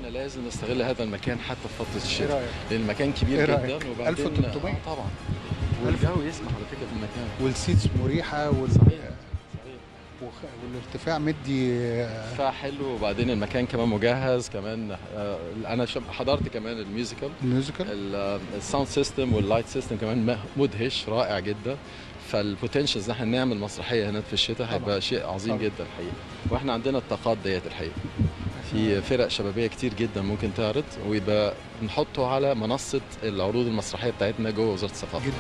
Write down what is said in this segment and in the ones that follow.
احنا لازم نستغل هذا المكان حتى في فتره ايه الشتاء رايك لان المكان كبير إيه جدا رأيك؟ وبعدين 1300 آه طبعا والجو يسمح على فكره في المكان والسيتس مريحه وال... صحيح صحيح وخ- والارتفاع مدي آه، دفاع حلو وبعدين المكان كمان مجهز كمان آه، انا شب- حضرت كمان الميوزيكال الميوزيكال ال- الساوند سيستم واللايت سيستم كمان م- مدهش رائع جدا فالبوتنشالز ان احنا نعمل مسرحيه هناك في الشتاء طبعاً. هيبقى شيء عظيم طبعاً. جدا الحقيقه واحنا عندنا الطاقات ديت الحقيقه في فرق شبابيه كتير جدا ممكن تعرض ويبقى نحطه على منصه العروض المسرحيه بتاعتنا جوه وزاره الثقافه جدا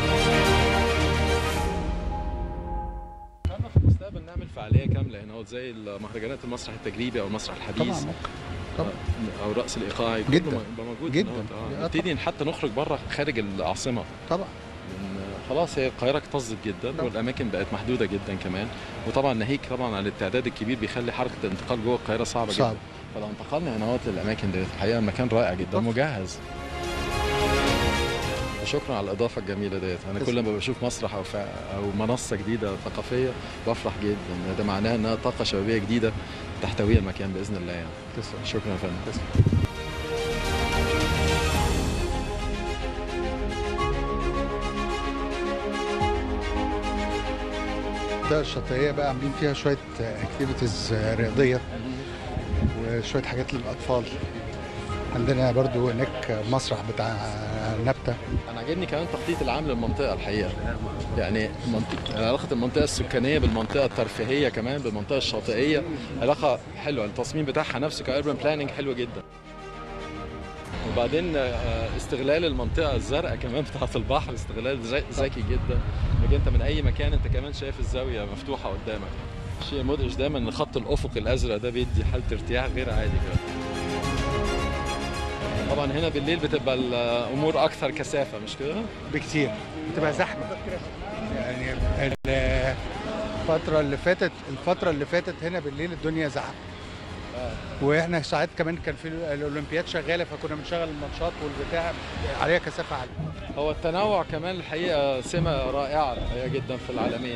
احنا في المستقبل نعمل فعاليه كامله هنا زي المهرجانات المسرح التجريبي او المسرح طبعا الحديث ممكن طبعا او الرقص الايقاعي كله جداً. يبقى موجود جداً. هنا. آه، آه. نبتدي حتى نخرج بره خارج العاصمه طبعا لأن خلاص هي القاهره اكتظت جدا طبعا. والاماكن بقت محدوده جدا كمان وطبعا ناهيك طبعا عن التعداد الكبير بيخلي حركه الانتقال جوه القاهره صعبه صعب جدا فلو انتقلنا هنا للاماكن ديت الحقيقه المكان رائع جدا بالضبط. مجهز شكرا على الاضافه الجميله ديت انا تسلم. كل ما بشوف مسرح او فع- او منصه جديده ثقافيه بفرح جدا ده معناه انها طاقه شبابيه جديده تحتويها المكان باذن الله يعني تسلم شكرا يا فندم تسلم ده الشاطئية بقى عاملين فيها شوية اكتيفيتيز رياضية وشوية حاجات للأطفال عندنا برضو هناك مسرح بتاع نبتة انا عاجبني كمان تخطيط العام للمنطقه الحقيقه يعني منطقة علاقه المنطقه السكانيه بالمنطقه الترفيهيه كمان بالمنطقه الشاطئيه علاقه حلوه التصميم بتاعها نفسه كاربن بلاننج حلو جدا وبعدين آه، استغلال المنطقه الزرقاء كمان بتاعه البحر استغلال ذ- ذكي جدا انك انت من اي مكان انت كمان شايف الزاويه مفتوحه قدامك شيء مدهش دايما ان خط الافق الازرق ده بيدي حاله ارتياح غير عادي كده طبعا هنا بالليل بتبقى الامور اكثر كثافه مش كده؟ بكتير بتبقى زحمة يعني ال- الفترة اللي فاتت الفترة اللي فاتت هنا بالليل الدنيا زحمة واحنا ساعات كمان كان في الاولمبياد شغاله فكنا بنشغل الماتشات والبتاع عليها كثافه عاليه هو التنوع كمان الحقيقه سمه رائعه الحقيقه جدا في العالمين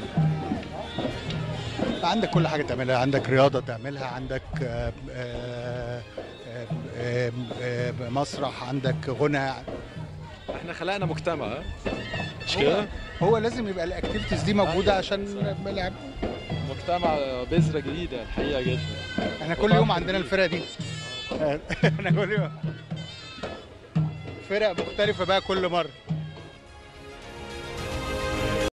عندك كل حاجه تعملها عندك رياضه تعملها عندك آه، آه، آه، آه، آه، مسرح عندك غنى احنا خلقنا مجتمع ها؟ مش هو- كده؟ هو لازم يبقى الاكتيفيتيز دي موجوده أيوة، عشان صح. نلعب مجتمع بذره جديده الحقيقه جدا احنا كل يوم عندنا الفرقه دي احنا كل يوم فرق مختلفه بقى كل مره